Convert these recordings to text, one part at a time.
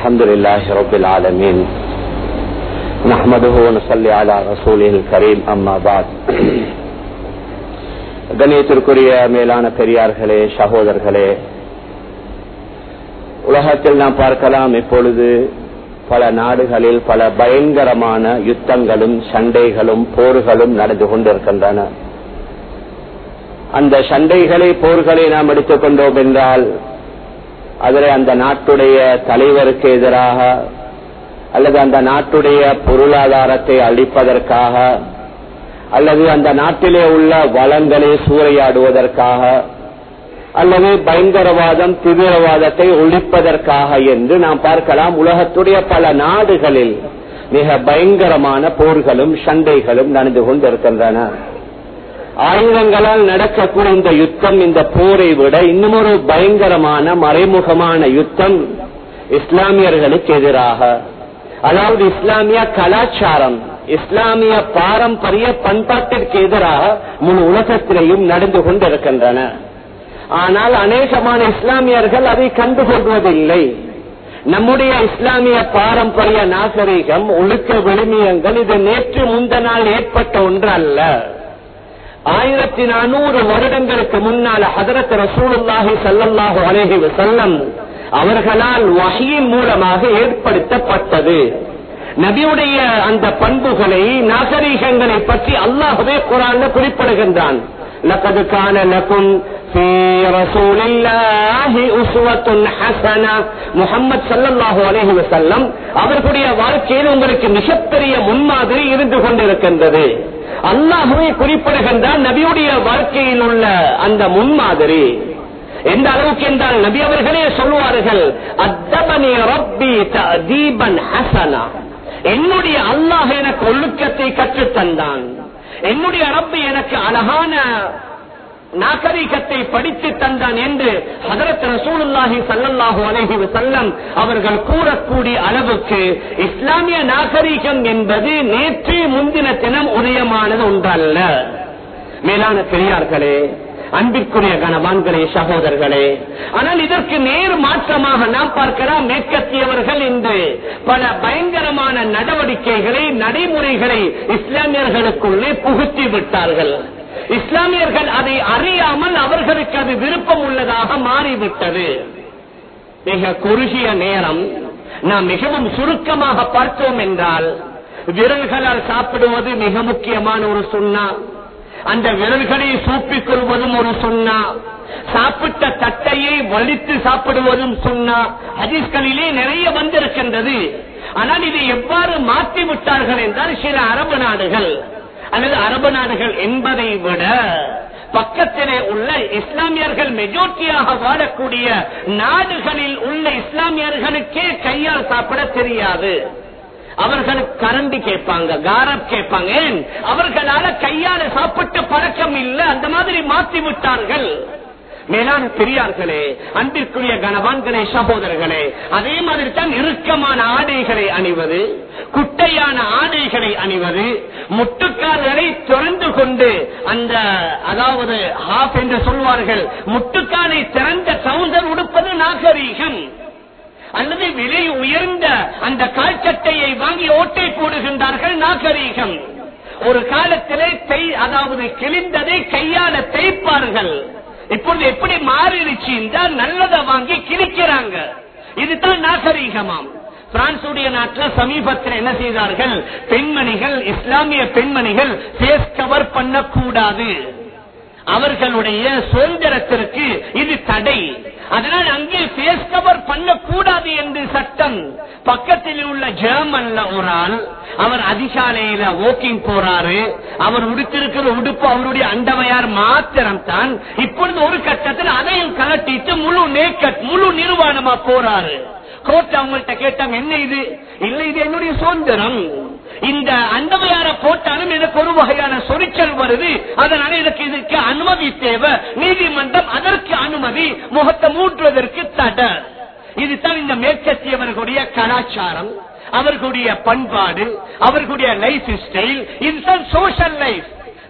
الحمد لله رب العالمين نحمده ونصلي على رسوله الكريم أما بعد கண்ணியத்திற்குரிய மேலான பெரியார்களே சகோதரர்களே உலகத்தில் நாம் பார்க்கலாம் இப்பொழுது பல நாடுகளில் பல பயங்கரமான யுத்தங்களும் சண்டைகளும் போர்களும் நடந்து கொண்டிருக்கின்றன அந்த சண்டைகளை போர்களை நாம் எடுத்துக்கொண்டோம் என்றால் அதில் அந்த நாட்டுடைய தலைவருக்கு எதிராக அல்லது அந்த நாட்டுடைய பொருளாதாரத்தை அளிப்பதற்காக அல்லது அந்த நாட்டிலே உள்ள வளங்களை சூறையாடுவதற்காக அல்லது பயங்கரவாதம் தீவிரவாதத்தை ஒழிப்பதற்காக என்று நாம் பார்க்கலாம் உலகத்துடைய பல நாடுகளில் மிக பயங்கரமான போர்களும் சண்டைகளும் நடந்து கொண்டிருக்கின்றன ஆயுதங்களால் நடக்கக்கூடிய இந்த யுத்தம் இந்த போரை விட இன்னும் ஒரு பயங்கரமான மறைமுகமான யுத்தம் இஸ்லாமியர்களுக்கு எதிராக அதாவது இஸ்லாமிய கலாச்சாரம் இஸ்லாமிய பாரம்பரிய பண்பாட்டிற்கு எதிராக முழு உலகத்திலேயும் நடந்து கொண்டிருக்கின்றன ஆனால் அநேகமான இஸ்லாமியர்கள் அதை கண்டுகொள்வதில்லை நம்முடைய இஸ்லாமிய பாரம்பரிய நாகரிகம் ஒழுக்க விழுமியங்கள் இது நேற்று முந்த நாள் ஏற்பட்ட ஒன்று அல்ல ஆயிரத்தி நானூறு வருடங்களுக்கு முன்னால் ஹதரத் ரசூலுல்லாஹி சல்லாஹு அலேஹி வசல்லம் அவர்களால் வகையின் மூலமாக ஏற்படுத்தப்பட்டது நபியுடைய அந்த பண்புகளை நாகரீகங்களை பற்றி அல்லாஹவே குரான் குறிப்பிடுகின்றான் لقد كان لكم في رسول الله أسوة حسنة محمد صلى الله عليه وسلم அவர்களுடைய வாழ்க்கையில் உங்களுக்கு மிகப்பெரிய முன்மாதிரி இருந்து கொண்டிருக்கின்றது அல்லாஹுவே குறிப்பிடுகின்றான் நபியுடைய வாழ்க்கையில் உள்ள அந்த முன்மாதிரி எந்த அளவுக்கு என்றால் நபி அவர்களே சொல்லுவார்கள் அத்தபனி ரப்பி தீபன் ஹசனா என்னுடைய அல்லாஹ் எனக்கு ஒழுக்கத்தை கற்றுத் தந்தான் என்னுடைய ரப்பி எனக்கு அழகான நாகரிகத்தை படித்து தந்தான் என்று ஹதரத் ரசூலுல்லாஹி சல்லல்லாஹு அலைஹி வஸல்லம் அவர்கள் கூறக்கூடிய அளவுக்கு இஸ்லாமிய நாகரிகம் என்பது நேற்று முந்தின தினம் உதயமானது ஒன்றல்ல மேலான பெரியார்களே அன்பிற்குரிய கணவான்களே சகோதரர்களே ஆனால் இதற்கு நேர் மாற்றமாக நாம் பார்க்கலாம் மேற்கத்தியவர்கள் இன்று பல பயங்கரமான நடவடிக்கைகளை நடைமுறைகளை இஸ்லாமியர்களுக்குள்ளே புகுத்தி விட்டார்கள் இஸ்லாமியர்கள் அதை அறியாமல் அவர்களுக்கு அது விருப்பம் உள்ளதாக மாறிவிட்டது மிக குறுகிய நேரம் நாம் மிகவும் சுருக்கமாக பார்த்தோம் என்றால் விரல்களால் சாப்பிடுவது மிக முக்கியமான ஒரு சுண்ணா அந்த விரல்களை சூப்பிக் கொள்வதும் ஒரு சொன்னா சாப்பிட்ட தட்டையை வலித்து சாப்பிடுவதும் சொன்னா ஹதீஸ்களிலே நிறைய வந்திருக்கின்றது ஆனால் இதை எவ்வாறு மாற்றி விட்டார்கள் என்றால் சில அரபு நாடுகள் அல்லது அரபு நாடுகள் என்பதை விட பக்கத்திலே உள்ள இஸ்லாமியர்கள் மெஜோரிட்டியாக வாழக்கூடிய நாடுகளில் உள்ள இஸ்லாமியர்களுக்கே கையால் சாப்பிட தெரியாது அவர்களுக்கு கரண்டி கேட்பாங்க காரப் கேட்பாங்க ஏன் அவர்களால கையால சாப்பிட்டு பழக்கம் இல்லை அந்த மாதிரி மாற்றி விட்டார்கள் மேலான பெரியார்களே அன்பிற்குரிய கனவான்களே சகோதரர்களே அதே மாதிரி தான் இறுக்கமான ஆடைகளை அணிவது குட்டையான ஆடைகளை அணிவது முட்டுக்கால்களை திறந்து கொண்டு அந்த அதாவது ஹாஃப் என்று சொல்வார்கள் முட்டுக்காலை திறந்த சவுந்தர் உடுப்பது நாகரீகம் அல்லது விலை உயர்ந்த அந்த கால்சட்டையை வாங்கி ஓட்டை போடுகின்றார்கள் நாகரீகம் ஒரு காலத்திலே தை அதாவது கிழிந்ததை கையால தேய்ப்பார்கள் இப்பொழுது எப்படி மாறிடுச்சு என்றால் நல்லதை வாங்கி கிழிக்கிறாங்க இதுதான் நாகரீகமாம் பிரான்சுடைய நாட்டில் சமீபத்தில் என்ன செய்தார்கள் பெண்மணிகள் இஸ்லாமிய பெண்மணிகள் பேஸ் கவர் பண்ணக்கூடாது அவர்களுடைய சுதந்திரத்திற்கு இது தடை அதனால் அங்கே பேஸ் கவர் பண்ணக்கூடாது என்று சட்டம் பக்கத்தில் உள்ள ஜெர்மன்ல ஒரு ஆள் அவர் அதிகாலையில வாக்கிங் போறாரு அவர் உடுத்திருக்கிற உடுப்பு அவருடைய அண்டவையார் மாத்திரம் தான் இப்பொழுது ஒரு கட்டத்தில் அதையும் கலட்டிட்டு முழு நேக்கட் முழு நிர்வாணமா போறாரு கோர்ட் அவங்கள்ட்ட கேட்டாங்க என்ன இது இல்ல இது என்னுடைய சுதந்திரம் இந்த அண்டவையார போட்டாலும் எனக்கு ஒரு வகையான சொரிச்சல் வருது அதனால எனக்கு இதுக்கு அனுமதி தேவை நீதிமன்றம் அதற்கு அனுமதி முகத்தை மூட்டுவதற்கு தடை இதுதான் இந்த மேற்கத்தியவர்களுடைய கலாச்சாரம் அவர்களுடைய பண்பாடு அவர்களுடைய லைஃப் ஸ்டைல் இதுதான் சோஷியல் லைஃப்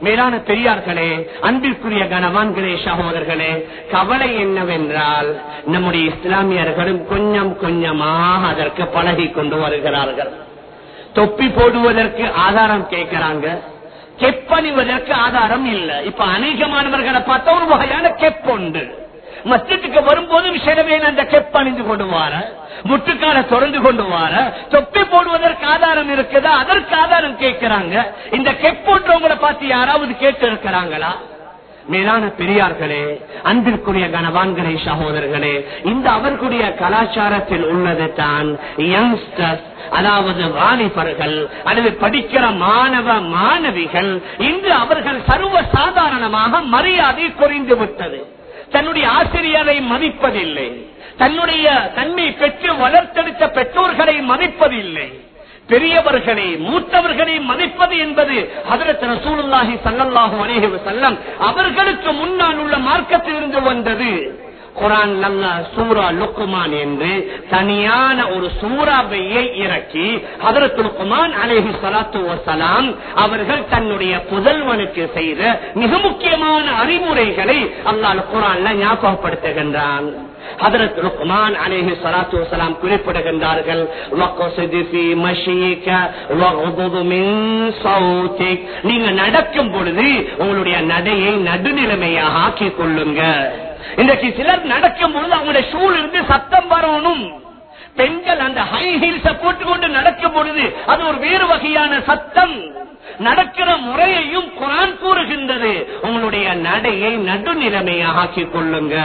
மேலான பெரியார்களே அன்பிற்குரிய கனவான்களே சகோதரர்களே கவலை என்னவென்றால் நம்முடைய இஸ்லாமியர்களும் கொஞ்சம் கொஞ்சமாக அதற்கு பழகி கொண்டு வருகிறார்கள் தொப்பி போடுவதற்கு ஆதாரம் கேட்கிறாங்க கெப்பணிவதற்கு ஆதாரம் இல்லை இப்ப அநேகமானவர்களை பார்த்தா ஒரு வகையான கெப்புண்டு மஸ்ஜித்துக்கு வரும்போது விசேடவேன் அந்த கெப் அணிந்து கொண்டு வார முட்டுக்கால தொடர்ந்து கொண்டு வார தொப்பி போடுவதற்கு ஆதாரம் இருக்குதா அதற்கு ஆதாரம் கேட்கிறாங்க இந்த கெப் போன்றவங்களை பார்த்து யாராவது கேட்டு இருக்கிறாங்களா மேலான பெரியார்களே அன்பிற்குரிய கனவான்களே சகோதரர்களே இந்த அவர்களுடைய கலாச்சாரத்தில் உள்ளது தான் யங்ஸ்டர்ஸ் அதாவது வாலிபர்கள் அல்லது படிக்கிற மாணவ மாணவிகள் இன்று அவர்கள் சர்வ சாதாரணமாக மரியாதை குறைந்து விட்டது தன்னுடைய ஆசிரியரை மதிப்பதில்லை தன்னுடைய தன்னை பெற்று வளர்த்தெடுத்த பெற்றோர்களை மதிப்பதில்லை பெரியவர்களை மூத்தவர்களை மதிப்பது என்பது ஹதரத் ரசூலுல்லாஹி ஸல்லல்லாஹு அலைஹி வஸல்லம் அவர்களுக்கு முன்னால் உள்ள மார்க்கத்தில் இருந்து வந்தது குரான் நல்ல சூரா லுக்குமான் என்று தனியான ஒரு சூறாவையை இறக்கி ஹதரத் லுக்குமான் அலைஹி ஸலாத்து வஸலாம் அவர்கள் தன்னுடைய புதல்வனுக்கு செய்த மிக முக்கியமான அறிவுரைகளை அல்லாஹ் குரான்ல ஞாபகப்படுத்துகின்றான் ஹதரத் லுக்மான் அலைஹி ஸலாத்து வஸலாம் குறிப்பிடுகின்றார்கள் வக்ஸித் ஃபீ மஷீக வக்துது மின் ஸௌதிக் நீங்க நடக்கும் பொழுது உங்களுடைய நடையை நடுநிலைமையாக ஆக்கிக் கொள்ளுங்க இன்றைக்கு சிலர் நடக்கும் பொழுது அவங்களுடைய ஷூல் இருந்து சத்தம் வரணும் பெண்கள் அந்த ஹை ஹீல்ஸ போட்டுக்கொண்டு நடக்கும் பொழுது அது ஒரு வேறு வகையான சத்தம் நடக்கிற முறையையும் குரான் கூறுகின்றது உங்களுடைய நடையை நடுநிலைமையாக ஆக்கிக் கொள்ளுங்க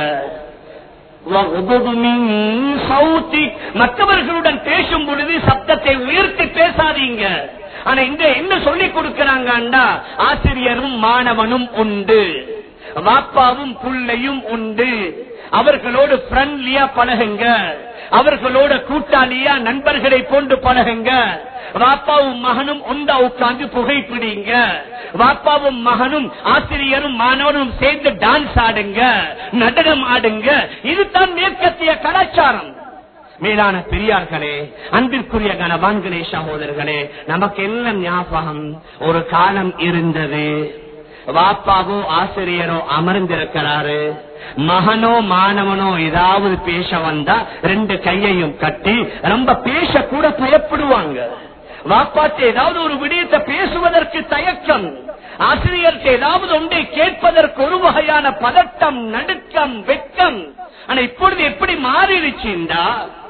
மற்றவர்களுடன் பேசும் பொழுது சப்தத்தை உயர்த்தி பேசாதீங்க ஆனா இந்த என்ன சொல்லி கொடுக்கிறாங்கண்டா ஆசிரியரும் மாணவனும் உண்டு வாப்பாவும் புள்ளையும் உண்டு அவர்களோடு ஃப்ரெண்ட்லியா பழகுங்க அவர்களோட கூட்டாளியா நண்பர்களை போன்று பழகுங்க வாப்பாவும் மகனும் ஒண்டா உட்கார்ந்து புகைப்பிடிங்க வாப்பாவும் மகனும் ஆசிரியரும் மாணவனும் சேர்ந்து டான்ஸ் ஆடுங்க நடனம் ஆடுங்க இதுதான் மேற்கத்திய கலாச்சாரம் மேலான பெரியார்களே அன்பிற்குரிய கனவான்களே சகோதரர்களே நமக்கு எல்லாம் ஞாபகம் ஒரு காலம் இருந்தது வாப்பாவோ ஆசிரியரோ அமர்ந்திருக்கிறாரு மகனோ மாணவனோ ஏதாவது பேச வந்தா ரெண்டு கையையும் கட்டி ரொம்ப பேச கூட பயப்படுவாங்க வாப்பாட்டு ஏதாவது ஒரு விடயத்தை பேசுவதற்கு தயக்கம் ஆசிரியருக்கு ஏதாவது ஒன்றை கேட்பதற்கு ஒரு வகையான பதட்டம் நடுக்கம் வெட்கம் ஆனா இப்பொழுது எப்படி மாறிடுச்சுண்டா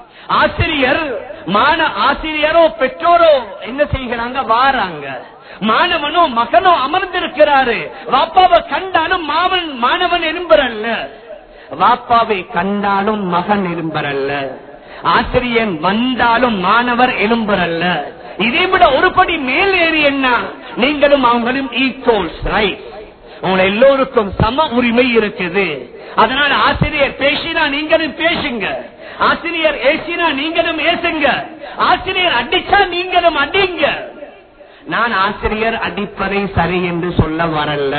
ஆசிரியர் மான ஆசிரியரோ பெற்றோரோ என்ன செய்கிறாங்க வாராங்க மாணவனோ மகனோ அமர்ந்திருக்கிறாரு வாப்பாவை கண்டாலும் மாவன் மாணவன் எலும்பரல்ல வாப்பாவை கண்டாலும் மகன் எலும்பரல்ல ஆசிரியன் வந்தாலும் மாணவர் எலும்பரல்ல இதை விட ஒருபடி மேல் ஏறி என்ன நீங்களும் அவங்களும் ஈக்குவல்ஸ் ரைட் உங்களை எல்லோருக்கும் சம உரிமை இருக்குது அதனால ஆசிரியர் பேசினா நீங்களும் பேசுங்க ஆசிரியர் ஏசினா நீங்களும் ஏசுங்க ஆசிரியர் அடிச்சா நீங்களும் அடிங்க நான் ஆசிரியர் அடிப்பதை சரி என்று சொல்ல வரல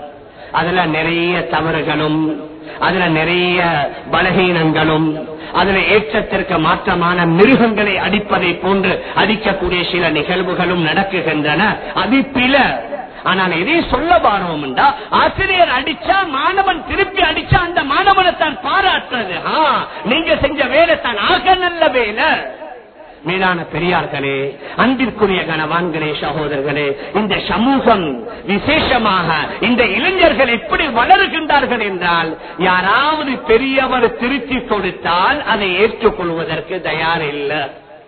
அதுல நிறைய தவறுகளும் அதுல நிறைய பலகீனங்களும் அதுல ஏற்றத்திற்கு மாற்றமான மிருகங்களை அடிப்பதை போன்று அடிக்கக்கூடிய சில நிகழ்வுகளும் நடக்குகின்றன அது பில ஆனால் எதை சொல்ல பாரோம் என்றா ஆசிரியர் அடிச்சா மாணவன் திருப்பி அடிச்சா அந்த மாணவனை தான் பாராட்டுறது ஆ, நீங்க செஞ்ச வேலை தான் ஆக நல்ல வேலை மேலான பெரியார்களே அன்பிற்குரிய கனவான்களே சகோதரர்களே இந்த சமூகம் விசேஷமாக இந்த இளைஞர்கள் எப்படி வளருகின்றார்கள் என்றால் யாராவது பெரியவர் திருத்தி கொடுத்தால் அதை ஏற்றுக்கொள்வதற்கு தயார் இல்லை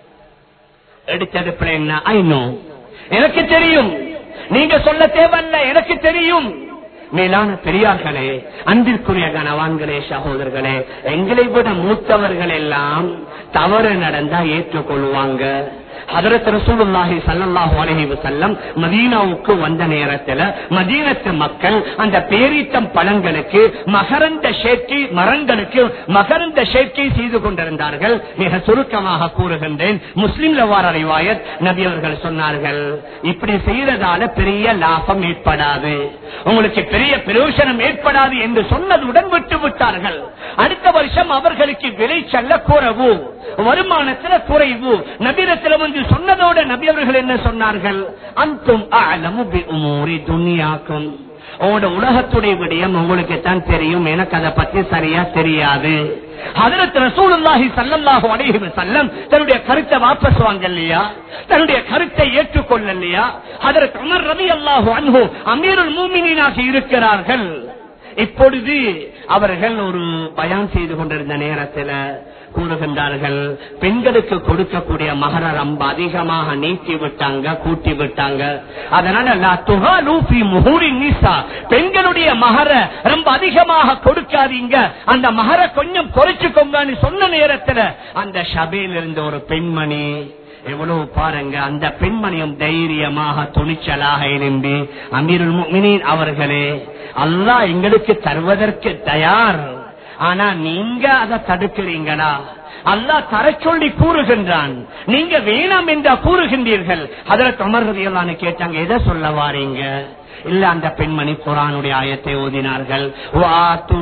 எடுத்தடுப்புல என்ன ஐநோ எனக்கு தெரியும் நீங்க சொல்ல தேவையில்ல எனக்கு தெரியும் மேலான பெரியார்களே அன்பிற்குரிய கனவான்களே சகோதரர்களே எங்களை விட மூத்தவர்கள் எல்லாம் தவறு நடந்தா ஏற்றுக்கொள்வாங்க ஹதரத் ரசூலுல்லாஹி ஸல்லல்லாஹு அலைஹி வஸல்லம் மதீனாவுக்கு வந்த நேரத்துல மதீனத்து மக்கள் அந்த பேரீட்டம் பழங்களுக்கு மகரந்த சேர்க்கை மரங்களுக்கு மகரந்த சேர்க்கை செய்து கொண்டிருந்தார்கள் மிக சுருக்கமாக கூறுகின்றேன் முஸ்லிம்ல வார ரிவாயத் நபி அவர்கள் சொன்னார்கள் இப்படி செய்யறதால பெரிய லாபம் ஏற்படாது உங்களுக்கு பெரிய பிரயோஜனம் ஏற்படாது என்று சொன்னதுடன் விட்டு விட்டார்கள் அடுத்த வருஷம் அவர்களுக்கு விலை செல்ல குறைவு வருமானத்துல குறைவு நபிரத்திலும் வந்து சொன்னதோட நபி அவர்கள் என்ன சொன்னார்கள் அந்தும் அலமு பி உமூரி துனியாக்கும் உங்களோட உலகத்துடைய விடயம் உங்களுக்கு தான் தெரியும் எனக்கு அதை பத்தி சரியா தெரியாது ஹதரத் ரசூலுல்லாஹி ஸல்லல்லாஹு அலைஹி வஸல்லம் தன்னுடைய கருத்தை வாபஸ் வாங்கலையா தன்னுடைய கருத்தை ஏற்றுக்கொள்ளலையா ஹதரத் உமர் ரலியல்லாஹு அன்ஹு அமீருல் மூமினீனாக இருக்கிறார்கள் இப்பொழுது அவர்கள் ஒரு பயான் செய்து கொண்டிருந்த நேரத்தில் கூறுகின்றார்கள் பெண்களுக்கு கொடுக்கக்கூடிய மகர ரொம்ப அதிகமாக நீக்கி விட்டாங்க கூட்டி விட்டாங்க அதனால லா துகாலு ஃபீ முஹூரி நிசா. பெண்களுடைய மகர ரொம்ப அதிகமாக கொடுக்காதீங்க அந்த மகர கொஞ்சம் குறைச்சுக்கோங்கன்னு சொன்ன நேரத்துல அந்த சபையில் இருந்த ஒரு பெண்மணி எவ்வளவு பாருங்க அந்த பெண்மணியும் தைரியமாக துணிச்சலாக இருந்து அமீருல் முஃமினீன் அவர்களே அல்லாஹ் எங்களுக்கு தருவதற்கு தயார் ஆனா நீங்க அதை தடுக்கிறீங்களா அல்லாஹ் தர சொல்லி கூறுகின்றான் நீங்க வேணாம் என்றா கூறுகின்றீர்கள் அதுல தொமர்றதையெல்லாம் கேட்டாங்க எதை சொல்ல வாரீங்க இல்ல அந்த பெண்மணி குரானுடைய ஆயத்தை ஓதினார்கள் வாத்து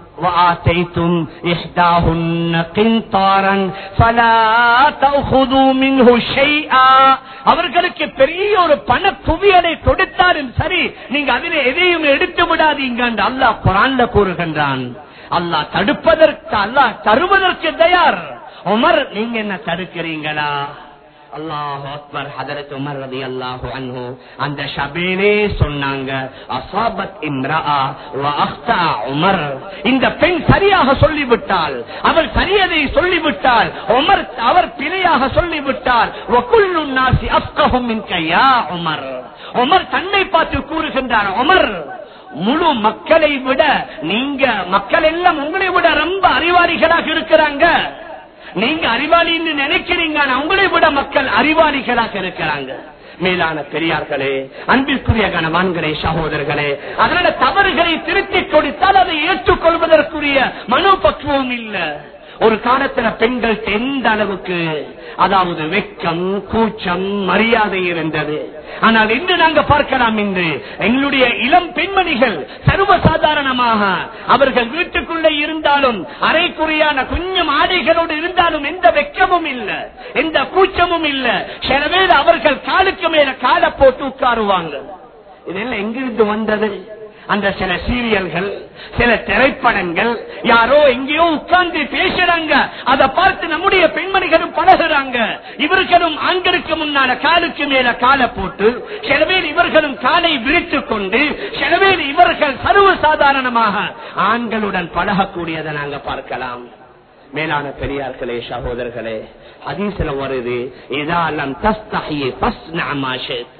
وآتيتم إحداهن قنطارا فلا تأخذوا منه شيئا அவர்களுக்கு பெரிய ஒரு பண குவியலை கொடுத்தாலும் சரி நீங்க அதில் எதையும் எடுத்து விடாதீங்க என்று அல்லாஹ் குரான்ல கூறுகின்றான் அல்லாஹ் தடுப்பதற்கு அல்லாஹ் தருவதற்கு தயார் உமர் நீங்க என்ன தடுக்கிறீங்களா அல்லாஹ் அக்பர் ஹதரத் உமர் ரதி அல்லாஹு அன்ஹு அந்த ஷபேலே சொன்னாங்க அசாபத் இம்ரா வ அக்தா உமர் இந்த பெண் சரியாக சொல்லிவிட்டால் அவள் சரியதை சொல்லிவிட்டால் உமர் அவர் பிழையாக சொல்லிவிட்டால் வகுல்லு நாசி அஃப்கஹும் மின்க யா உமர் உமர் தன்னை பார்த்து கூறுகின்றார் உமர் முழு மக்களை விட நீங்க மக்கள் எல்லாம் உங்களை விட ரொம்ப அறிவாளிகளாக இருக்கிறாங்க நீங்க அறிவாளின்னு நினைக்கிறீங்க ஆனா உங்களை விட மக்கள் அறிவாளிகளாக இருக்கிறாங்க மேலான பெரியார்களே அன்பிற்குரிய கணவான்களே சகோதரர்களே அதனால தவறுகளை திருத்திக் கொடுத்தால் அதை ஏற்றுக்கொள்வதற்குரிய மனோபக்குவம் இல்ல ஒரு காலத்துல பெண்கள் எந்த அளவுக்கு அதாவது வெக்கம் கூச்சம் மரியாதை இருந்தது ஆனால் இன்று நாங்க பார்க்கலாம் இன்று எங்களுடைய இளம் பெண்மணிகள் சர்வசாதாரணமாக அவர்கள் வீட்டுக்குள்ளே இருந்தாலும் அரைக்குறையான கொஞ்சம் ஆடைகளோடு இருந்தாலும் எந்த வெக்கமும் இல்ல எந்த கூச்சமும் இல்ல சில பேர் அவர்கள் காலுக்கு மேல காலை போட்டு உட்காருவாங்க இதெல்லாம் எங்கிருந்து வந்தது அந்த சில சீரியல்கள் சில திரைப்படங்கள் யாரோ எங்கேயோ உட்கார்ந்து பேசுறாங்க அதை பார்த்து நம்முடைய பெண்மணிகளும் பழகுறாங்க இவர்களும் ஆண்களுக்கு முன்னால காலுக்கு மேல காலை போட்டு சில பேர் இவர்களும் காலை விரித்துக் கொண்டு சில பேர் இவர்கள் சர்வசாதாரணமாக ஆண்களுடன் பழகக்கூடியதை நாங்க பார்க்கலாம் மேலான பெரியார்களே சகோதரர்களே ஹதீஸ்ல வருது இதாலம் தஸ்தஹி ஃபஸ்னா மா ஷித்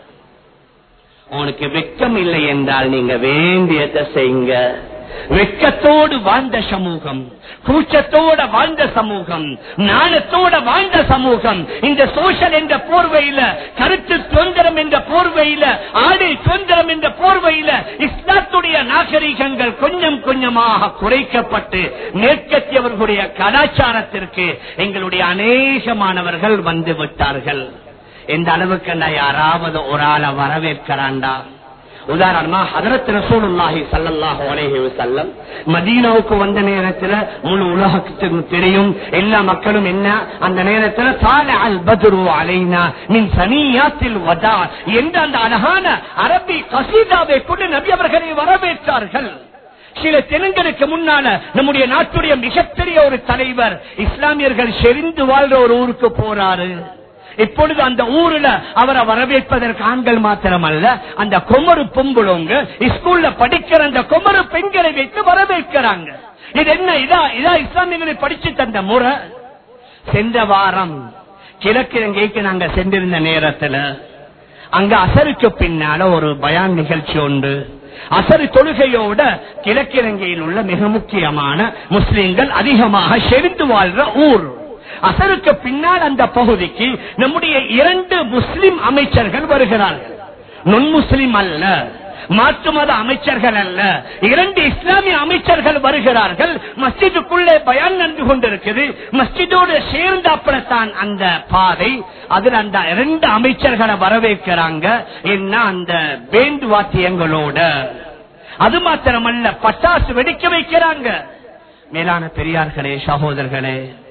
உனக்கு வெக்கம் இல்லை என்றால் நீங்க வேண்டியதை செய்யுங்க வெக்கத்தோடு வாழ்ந்த சமூகம் கூச்சத்தோட வாழ்ந்த சமூகம் நாணத்தோட வாழ்ந்த சமூகம் இந்த சோஷல் என்ற போர்வையில கருத்து சுதந்திரம் என்ற போர்வையில ஆடை சுதந்திரம் என்ற போர்வையில இஸ்லாத்துடைய நாகரிகங்கள் கொஞ்சம் கொஞ்சமாக குறைக்கப்பட்டு மேற்கத்தியவர்களுடைய கலாச்சாரத்திற்கு எங்களுடைய அநேகமானவர்கள் வந்து விட்டார்கள் எந்த அளவுக்கு நான் யாராவது ஒரு ஆளை வரவேற்கிறான்டா உதாரணமா ஹதரத் ரசூலுல்லாஹி ஸல்லல்லாஹு அலைஹி வஸல்லம் மதீனாவுக்கு வந்த நேரத்துல முழு உலகத்துக்கு தெரியும் எல்லா மக்களும் என்ன அந்த நேரத்துல சால அல் பத்ரு அலைனா மின் சனியாத்தில் வதா என்ற அந்த அழகான அரபி கசீதாவை கொண்டு நபி அவர்களை வரவேற்றார்கள் சில தினங்களுக்கு முன்னால நம்முடைய நாட்டுடைய மிகப்பெரிய ஒரு தலைவர் இஸ்லாமியர்கள் செறிந்து வாழ்ற ஒரு ஊருக்கு போறாரு இப்பொழுது அந்த ஊர்ல அவரை வரவேற்பதற்கு ஆண்கள் மாத்திரம் அல்ல அந்த கொமரு பொம்புளவங்க ஸ்கூல்ல படிக்கிற அந்த கொமரு பெண்களை வைத்து வரவேற்கிறாங்க இது என்ன இதா இதா இஸ்லாமியர்களை படிச்சு தந்த முறை சென்ற வாரம் கிழக்கிழங்கைக்கு நாங்க சென்றிருந்த நேரத்துல அங்க அசருக்கு பின்னால ஒரு பயான் நிகழ்ச்சி உண்டு அசரு தொழுகையோட கிழக்கிழங்கையில் உள்ள மிக முக்கியமான முஸ்லிம்கள் அதிகமாக செறிந்து வாழ்ற ஊர் அசருக்கு பின்னால் அந்த பகுதிக்கு நம்முடைய இரண்டு முஸ்லிம் அமைச்சர்கள் வருகிறார்கள் நுண் முஸ்லிம் அல்ல மாற்று மத அமைச்சர்கள் அல்ல இரண்டு இஸ்லாமிய அமைச்சர்கள் வருகிறார்கள் மஸ்ஜிதுக்குள்ளே பயன் நடந்து கொண்டிருக்குது மஸ்ஜிதோடு சேர்ந்த அப்படித்தான் அந்த பாதை அதில் அந்த இரண்டு அமைச்சர்களை வரவேற்கிறாங்க என்ன அந்த பேண்டு வாத்தியங்களோட அது மாத்திரமல்ல பட்டாசு வெடிக்க வைக்கிறாங்க மேலான பெரியார்களே சகோதரர்களே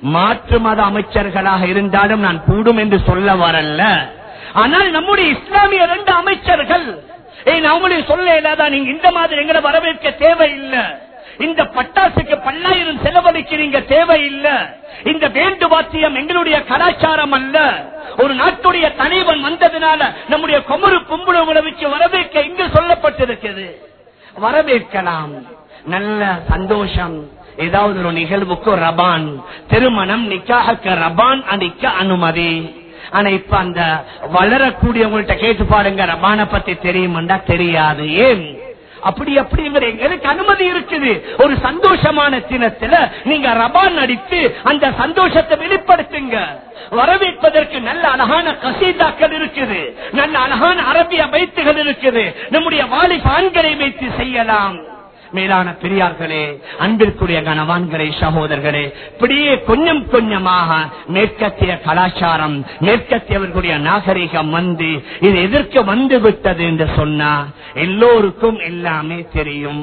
மாற்று மத அமைச்சர்களாக இருந்தாலும் நான் கூடும் என்று சொல்ல வரல ஆனால் நம்முடைய இஸ்லாமிய ரெண்டு அமைச்சர்கள் ஏன் அவங்களே சொல்ல இல்லாதா நீங்க இந்த மாதிரி எங்களை வரவேற்க தேவையில்லை இந்த பட்டாசுக்கு பல்லாயிரம் செலவழிக்கிறீங்க தேவையில்லை இந்த வேண்டு வாத்தியம் எங்களுடைய கலாச்சாரம் அல்ல ஒரு நாட்டுடைய தலைவன் வந்ததுனால நம்முடைய கொமரு கும்புளவுகளை வச்சு வரவேற்க இங்கு சொல்லப்பட்டிருக்கிறது வரவேற்கலாம் நல்ல சந்தோஷம் ஏதாவது ஒரு நிகழ்வுக்கு ரபான் திருமணம் நிக்காக ரபான் அடிக்க அனுமதி ஆனா இப்ப அந்த வளரக்கூடியவங்கள்ட்ட கேட்டு பாருங்க ரபான பத்தி தெரியுமாண்டா தெரியாது ஏன் அப்படி அப்படிங்கிற எங்களுக்கு அனுமதி இருக்குது ஒரு சந்தோஷமான தினத்துல நீங்க ரபான் அடித்து அந்த சந்தோஷத்தை வெளிப்படுத்துங்க வரவேற்பதற்கு நல்ல அழகான கசீதாக்கள் இருக்குது நல்ல அழகான அரபிய வைத்துகள் இருக்குது நம்முடைய வாலிப ஆண்களை வைத்து செய்யலாம் மேலான பெரியார்களே அன்பிற்குரிய கணவான்களே சகோதரர்களே இப்படியே கொஞ்சம் கொஞ்சமாக மேற்கத்திய கலாச்சாரம் மேற்கத்தியவர்களுடைய நாகரிகம் வந்து இது எதற்கு வந்து விட்டது என்று சொன்னா எல்லோருக்கும் எல்லாமே தெரியும்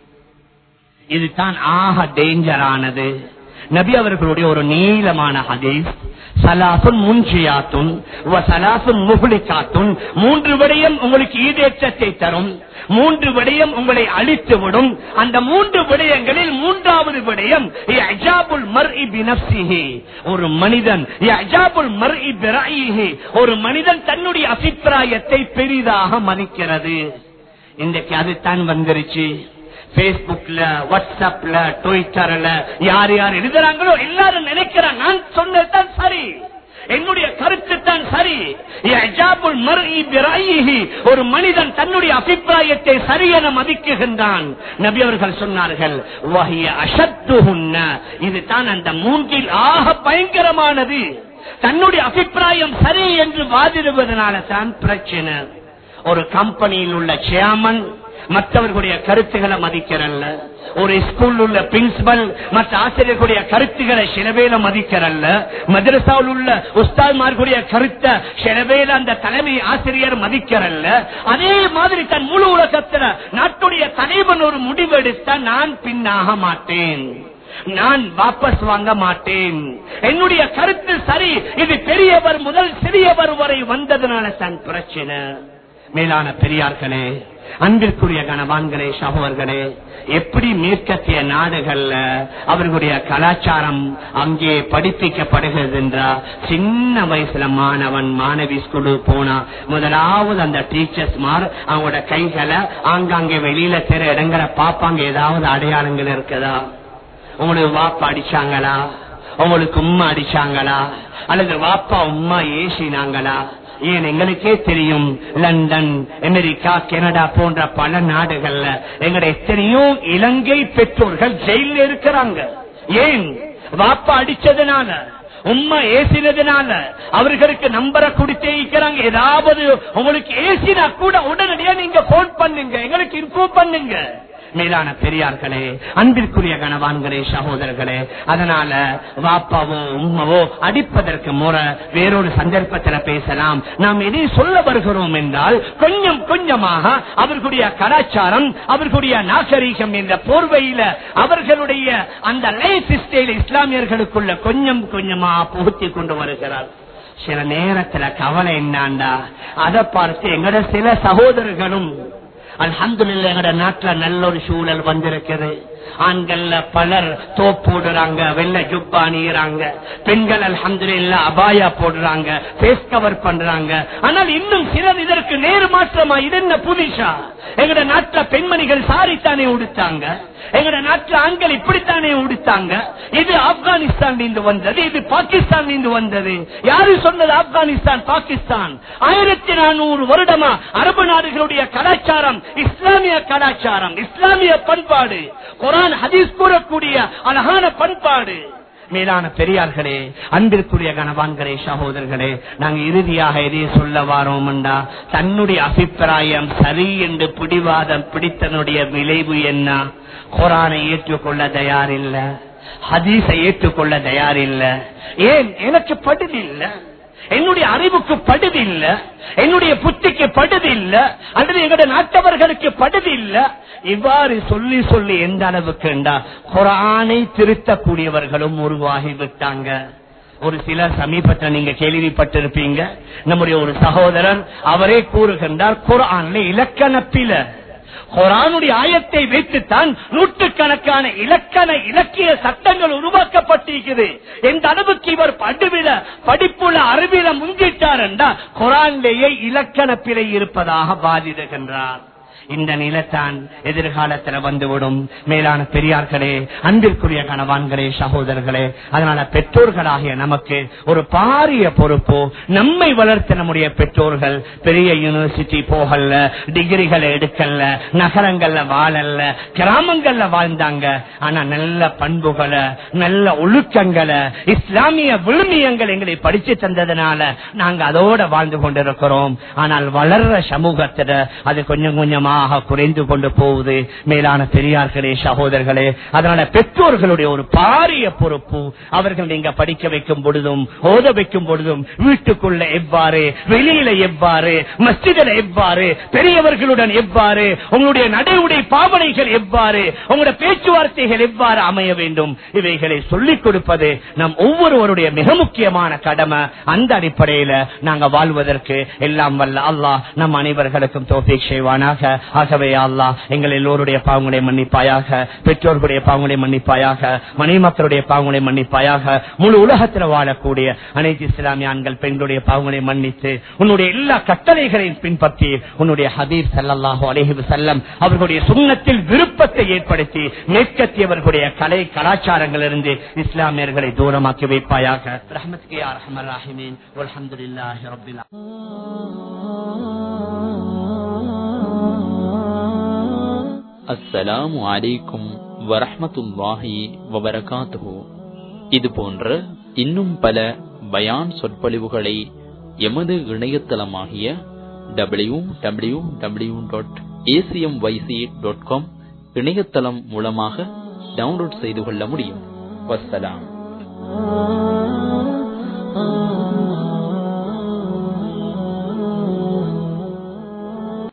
இதுதான் ஆக டேஞ்சரானது நபி அவர்களுடைய ஒரு நீளமான ஹதீஸ் சலாசுன் முன்சியாத்துன் சலாசுன் முகுலிக்காத்துன் மூன்று விடயம் உங்களுக்கு ஈடேற்றத்தை தரும் மூன்று விடயம் உங்களை அழித்து விடும் அந்த மூன்று விடயங்களில் மூன்றாவது விடயம் அஜாபுல் மர் ஒரு மனிதன் அஜாபுல் மர் ஒரு மனிதன் தன்னுடைய அபிப்பிராயத்தை பெரிதாக மதிக்கிறது இன்றைக்கு அதுதான் வந்துருச்சு பேஸ்புக்ல வாட்ஸ்அப்ல ட்விட்டர்ல யார் யார் எழுதுறாங்களோ எல்லாரும் நினைக்கிறாங்க நான் சொன்னதுதான் சரி என்னுடைய கருத்து தான் சரி அஜாபுல் மர்இ பிராயிஹி. ஒரு மனிதன் தன்னுடைய அபிப்பிராயத்தை சரியென மதிக்குகின்றான் நபி அவர்கள் சொன்னார்கள் வஹிய அஷத்துஹுன்ன. இதுதான் அந்த மூன்றில் ஆக பயங்கரமானது தன்னுடைய அபிப்பிராயம் சரி என்று வாதிடுவதனால தான் பிரச்சனை ஒரு கம்பெனியில் உள்ள சேர்மன் மற்றவர்களுடைய கருத்துக்களை மதிக்கிறல்ல ஒரு ஸ்கூல் உள்ள பிரின்சிபல் மற்ற ஆசிரியர்களுடைய கருத்துக்களை சிலவேல மதிக்கிறல்ல மதரசாவில் உள்ள உஸ்தாத்மார்களுடைய கருத்தை சிலவேல அந்த தலைமை ஆசிரியர் மதிக்கிறல்ல அதே மாதிரி தன் முழு உலகத்துல நாட்டுடைய தலைவன் ஒரு முடிவெடுத்த நான் பின்னாக மாட்டேன் நான் வாபஸ் வாங்க மாட்டேன் என்னுடைய கருத்து சரி இது பெரியவர் முதல் சிறியவர் வரை வந்ததுனால தான் பிரச்சனை மேலான பெரியார்களே அன்பிற்குரிய கணவான்களே சகோதர்களே எப்படி மேற்கத்திய நாடுகள்ல அவர்களுடைய கலாச்சாரம் அங்கே படிப்பிக்கப்படுகிறது என்றா சின்ன வயசுல மாணவன் மாணவி ஸ்கூலு போனா முதலாவது அந்த டீச்சர்ஸ் மார் அவங்களோட கைகளை ஆங்காங்கே வெளியில தெர இடங்களை பார்ப்பாங்க ஏதாவது அடையாளங்கள் இருக்குதா உங்களுக்கு வாப்பா அடிச்சாங்களா உங்களுக்கு உம்மா அடிச்சாங்களா அல்லது வாப்பா உம்மா ஏசினாங்களா ஏன் எங்களுக்கே தெரியும் லண்டன் அமெரிக்கா கனடா போன்ற பல நாடுகள்ல எங்கட எத்தனையோ இலங்கை பெற்றோர்கள் ஜெயில இருக்கிறாங்க ஏன் வாப்பா அடிச்சதுனால உம்மா ஏசினதுனால அவர்களுக்கு நம்பரை கொடுத்தே இருக்கிறாங்க ஏதாவது உங்களுக்கு ஏசினா கூட உடனடியா நீங்க போன் பண்ணுங்க எங்களுக்கு இன்ஃபார்ம் பண்ணுங்க மேலான பெரியார்களே அன்பிற்குரிய கணவான்களே சகோதரர்களே அதனால வாப்பாவோ உம்மாவோ அடிப்பதற்கு முறை வேறொரு சந்தர்ப்பத்தில் பேசலாம் நாம் எதை சொல்ல வருகிறோம் என்றால் கொஞ்சம் கொஞ்சமாக அவர்களுடைய கலாச்சாரம் அவர்களுடைய நாகரீகம் என்ற போர்வையில அவர்களுடைய அந்த லைஃப் ஸ்டைல் இஸ்லாமியர்களுக்குள்ள கொஞ்சம் கொஞ்சமா புகுத்தி கொண்டு வருகிறார் சில நேரத்துல கவலை என்னாண்டா அதை பார்த்து எங்கட சில சகோதரர்களும் அல்ஹம்துலில்லாஹ் எங்கட நாட்டுல நல்ல ஒரு சூழல் வந்திருக்குது ஆண்கள்ல பலர் தோப் போடுறாங்க வெள்ள ஜுப்பா அணியிறாங்க பெண்கள் அல்ஹம்துலில்லாஹ் அபாயா போடுறாங்க ஃபேஸ் கவர் பண்றாங்க ஆனால் இன்னும் சிலர் இதற்கு நேர் மாற்றமா இது என்ன புதுசா எங்கட நாட்டுல பெண்மணிகள் சாரித்தானே உடுத்தாங்க எங்கட நாட்டுல ஆண்கள் இப்படித்தானே உடுத்தாங்க இது ஆப்கானிஸ்தான் இருந்து வந்தது இது பாகிஸ்தான் இருந்து வந்தது யாரு சொன்னது ஆப்கானிஸ்தான் பாகிஸ்தான் ஆயிரத்தி நானூறு வருடமா அரபு நாடுகளுடைய கலாச்சாரம் இஸ்லாமிய கலாச்சாரம் இஸ்லாமிய பண்பாடு குரான் ஹதீஸ் கூறக்கூடிய அழகான பண்பாடு மேலான பெரியார்களே அன்பிற்குரிய கணவான்களே சகோதரர்களே நாங்க இறுதியாக எதையே சொல்ல வாரோம்டா தன்னுடைய அபிப்பிராயம் சரி என்று பிடிவாதம் பிடித்தனுடைய விளைவு என்ன குரானை ஏற்றுக்கொள்ள தயாரில்ல ஹதீஸை ஏற்றுக்கொள்ள தயாரில்ல ஏன் எனக்கு படுதில்ல என்னுடைய அறிவுக்கு படுது இல்ல என்னுடைய புத்திக்கு படுது இல்ல அல்லது எங்களுடைய நாட்டவர்களுக்கு படுது இல்ல இவ்வாறு சொல்லி சொல்லி எந்த அளவுக்கு குரானை திருத்தக்கூடியவர்களும் உருவாகி விட்டாங்க ஒரு சிலர் சமீபத்தில் நீங்க கேள்விப்பட்டிருப்பீங்க நம்முடைய ஒரு சகோதரர் அவரே கூறுகின்றார் குரான்ல இலக்கண பில குரானுடைய ஆயத்தை வைத்துத்தான் நூற்றுக்கணக்கான இலக்கண இலக்கிய சட்டங்கள் உருவாக்கப்பட்டிருக்கிறது எந்த அளவுக்கு இவர் படுவில படிப்புல அறிவில முந்திட்டார் என்றால் குரான்லேயே இலக்கண பிழை இருப்பதாக பாதிடுகின்றார் இந்த நிலத்தான் எதிர்காலத்தில் வந்துவிடும் மேலான பெரியார்களே அன்பிற்குரிய கணவான்களே சகோதரர்களே அதனால பெற்றோர்களாகிய நமக்கு ஒரு பாரிய பொறுப்பு நம்மை வளர்த்த நம்முடைய பெற்றோர்கள் பெரிய யூனிவர்சிட்டி போகல டிகிரிகளை எடுக்கல நகரங்கள்ல வாழல கிராமங்கள்ல வாழ்ந்தாங்க ஆனா நல்ல பண்புகளை நல்ல ஒழுக்கங்களை இஸ்லாமிய விழுமியங்கள் எங்களை படிச்சு தந்ததுனால நாங்க அதோட வாழ்ந்து கொண்டிருக்கிறோம் ஆனால் வளர்ற சமூகத்துல அது கொஞ்சம் கொஞ்சமா வேகமாக குறைந்து கொண்டு போகுது மேலான பெரியார்களே சகோதரர்களே அதனால பெற்றோர்களுடைய ஒரு பாரிய பொறுப்பு அவர்கள் நீங்க படிக்க வைக்கும் பொழுதும் ஓத வைக்கும் பொழுதும் வீட்டுக்குள்ள எவ்வாறு வெளியில எவ்வாறு மஸ்ஜிதில் எவ்வாறு பெரியவர்களுடன் எவ்வாறு உங்களுடைய நடைமுறை பாவனைகள் எவ்வாறு உங்களுடைய பேச்சுவார்த்தைகள் எவ்வாறு அமைய வேண்டும் இவைகளை சொல்லிக் கொடுப்பது நம் ஒவ்வொருவருடைய மிக முக்கியமான கடமை அந்த அடிப்படையில நாங்க வாழ்வதற்கு எல்லாம் வல்ல அல்லாஹ் நம் அனைவர்களுக்கும் தோஃபிக் செய்வானாக ஆகவே அல்லாஹ் எங்கள் எல்லோருடைய பாவங்களை மன்னிப்பாயாக பெற்றோர்களுடைய பாவங்களை மன்னிப்பாயாக மனைவி மக்களுடைய பாவங்களை மன்னிப்பாயாக முழு உலகத்தில் வாழக்கூடிய அனைத்து இஸ்லாமிய ஆண்கள் பெண்களுடைய பாவங்களை மன்னித்து உன்னுடைய எல்லா கட்டளைகளையும் பின்பற்றி உன்னுடைய ஹபீப் சல்லாஹூ அலஹி செல்லம் அவர்களுடைய சுண்ணத்தில் விருப்பத்தை ஏற்படுத்தி மேற்கத்தியவர்களுடைய கலை கலாச்சாரங்களிலிருந்து இஸ்லாமியர்களை தூரமாக்கி வைப்பாயாக ரஹமத்கே அரஹமர் ராஹிமீன் அல்ஹம்துலில்லாஹி ரப்பில் அஸ்ஸலாமு அலைக்கும் வரஹ்மத்துல்லாஹி வபரகாத்துஹு இது போன்ற இன்னும் பல பயான் சொற்பொழிவுகளை எமது இணையதளமாகிய W W W dot A C M Y C dot com இணையதளம் மூலமாக டவுன்லோட் செய்து கொள்ள முடியும் வஸ்ஸலாம்